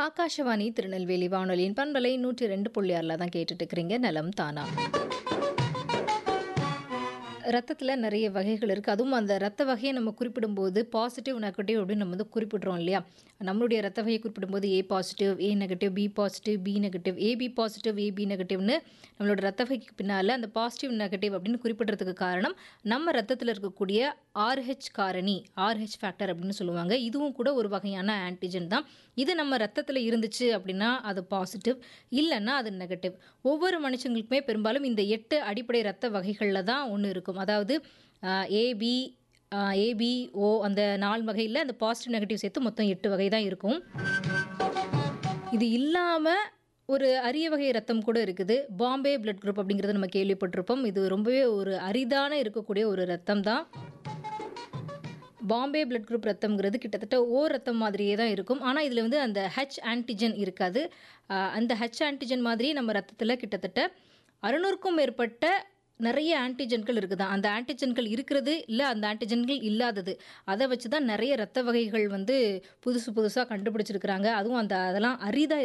ஆகாஷவாணி திருநெல்வேலி வானொலியின் பண்பலை நூற்றி ரெண்டு புள்ளி ஆறில் தான் கேட்டுட்டு இருக்கிறீங்க நலம் தானா ரத்தத்தில் நிறைய வகைகள் இருக்குது அதுவும் அந்த ரத்த வகையை நம்ம குறிப்பிடும்போது பாசிட்டிவ் நெகட்டிவ் அப்படின்னு நம்ம வந்து குறிப்பிட்றோம் இல்லையா நம்மளுடைய ரத்த வகையை குறிப்பிடும்போது A positive A negative B positive B negative AB positive AB நெகட்டிவ்னு நம்மளோட ரத்த வகைக்கு பின்னால் அந்த பாசிட்டிவ் நெகட்டிவ் அப்படின்னு குறிப்பிட்றதுக்கு காரணம் நம்ம ரத்தத்தில் இருக்கக்கூடிய ஆர்ஹெச் காரணி ஆர்ஹெச் ஃபேக்டர் அப்படின்னு சொல்லுவாங்க இதுவும் கூட ஒரு வகையான ஆன்டிஜன் தான் இது நம்ம ரத்தத்தில் இருந்துச்சு அப்படின்னா அது பாசிட்டிவ் இல்லைன்னா அது நெகட்டிவ் ஒவ்வொரு மனுஷங்களுக்குமே பெரும்பாலும் இந்த எட்டு அடிப்படை ரத்த வகைகளில் தான் ஒன்று இருக்கும் அதாவது ஏபி ஏபி ஓ அந்த நாலு வகையில் அந்த பாசிட்டிவ் நெகட்டிவ் சேர்த்து மொத்தம் எட்டு வகை தான் இருக்கும் இது இல்லாமல் ஒரு அரிய வகை ரத்தம் கூட இருக்குது பாம்பே பிளட் குரூப் அப்படிங்கிறத நம்ம கேள்விப்பட்டிருப்போம் இது ரொம்பவே ஒரு அரிதான இருக்கக்கூடிய ஒரு ரத்தம் தான் பாம்பே பிளட் குரூப் ரத்தம்ங்கிறது கிட்டத்தட்ட ஓ ரத்தம் மாதிரியே தான் இருக்கும் ஆனால் இதில் வந்து அந்த ஹெச் ஆன்டிஜன் இருக்காது ஆஹ் அந்த ஹெச் ஆன்டிஜன் மாதிரி நம்ம ரத்தத்தில் கிட்டத்தட்ட அறுநூறுக்கும் மேற்பட்ட நிறைய ஆன்டிஜன்கள் இருக்குதா அந்த ஆன்டிஜன்கள் இருக்கிறது இல்லை அந்த ஆன்டிஜன்கள் இல்லாதது அதை வச்சு தான் நிறைய ரத்த வகைகள் வந்து புதுசு புதுசாக கண்டுபிடிச்சிருக்கிறாங்க அதுவும் அந்த அதெல்லாம் அரிதாக